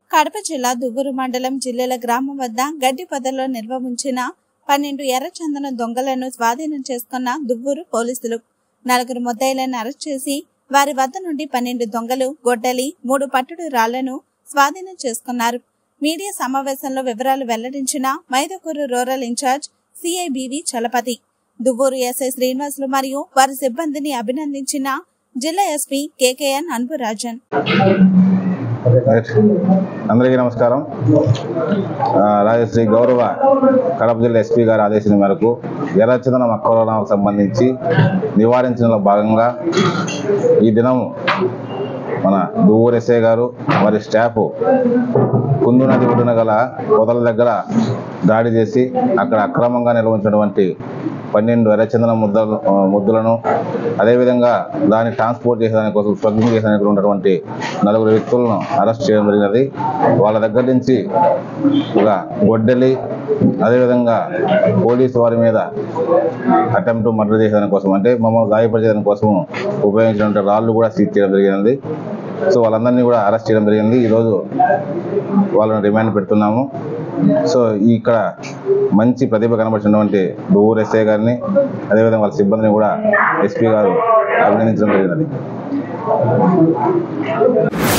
కడప జిల్లా దువ్వూరు మండలం జిల్లెల గ్రామం వద్ద గడ్డి పొదల్లో నిల్వ ఉంచిన పన్నెండు ఎర్రచందన దొంగలను స్వాధీనం చేసుకున్న దువ్వూరు పోలీసులు నలుగురు ముద్దాయిలను అరెస్ట్ చేసి వారి వద్ద నుండి పన్నెండు దొంగలు గొడ్డలి మూడు పట్టుడు రాళ్లను స్వాధీనం చేసుకున్నారు మీడియా సమావేశంలో వివరాలు వెల్లడించిన Mydukur rural incharge CI BV Chalapathi Duvvuru SI Srinivasulu మరియు వారి సిబ్బందిని అభినందించిన జిల్లా ఎస్పీ కేకేఎన్ అన్బురాజన్ రైట్. అందరికీ నమస్కారం ఆ, రాజశ్రీ గౌరవ కడప జిల్లా ఎస్పీ గారి ఆదేశం మేరకు ఎర్రచందనం అక్రమణకు సంబంధించి నివారించడంలో భాగంగా ఈ దినం మన దువ్వూరు ఎస్ఐ గారు వారి స్టాఫ్ కుందు నది ఒడ్డున గల పొదల దగ్గర దాడి చేసి అక్కడ అక్రమంగా నిర్వహించినటువంటి పన్నెండు ఎర్రచందన ముద్దలు ఆ, ముద్దులను అదేవిధంగా దాన్ని ట్రాన్స్పోర్ట్ చేసేదాని కోసం స్మగ్లింగ్ చేసేదానికి ఉన్నటువంటి నలుగురు వ్యక్తులను అరెస్ట్ చేయడం జరిగినది వాళ్ళ దగ్గర నుంచి ఒక గొడ్డలి అదేవిధంగా పోలీసు వారి మీద అటెంప్ట్ మర్డర్ చేసేదాని కోసం అంటే మమ్మల్ని గాయపరిచేదాని కోసం ఉపయోగించినటువంటి రాళ్ళు కూడా సీజ్ చేయడం జరిగింది సో వాళ్ళందరినీ కూడా అరెస్ట్ చేయడం జరిగింది ఈరోజు వాళ్ళని రిమాండ్ పెడుతున్నాము సో ఈ ఇక్కడ మంచి ప్రతిభ కనబడినటువంటి దూర్ ఎస్ఐ గారిని అదేవిధంగా వాళ్ళ సిబ్బందిని కూడా ఎస్పీ గారు అభినందించడం జరిగినది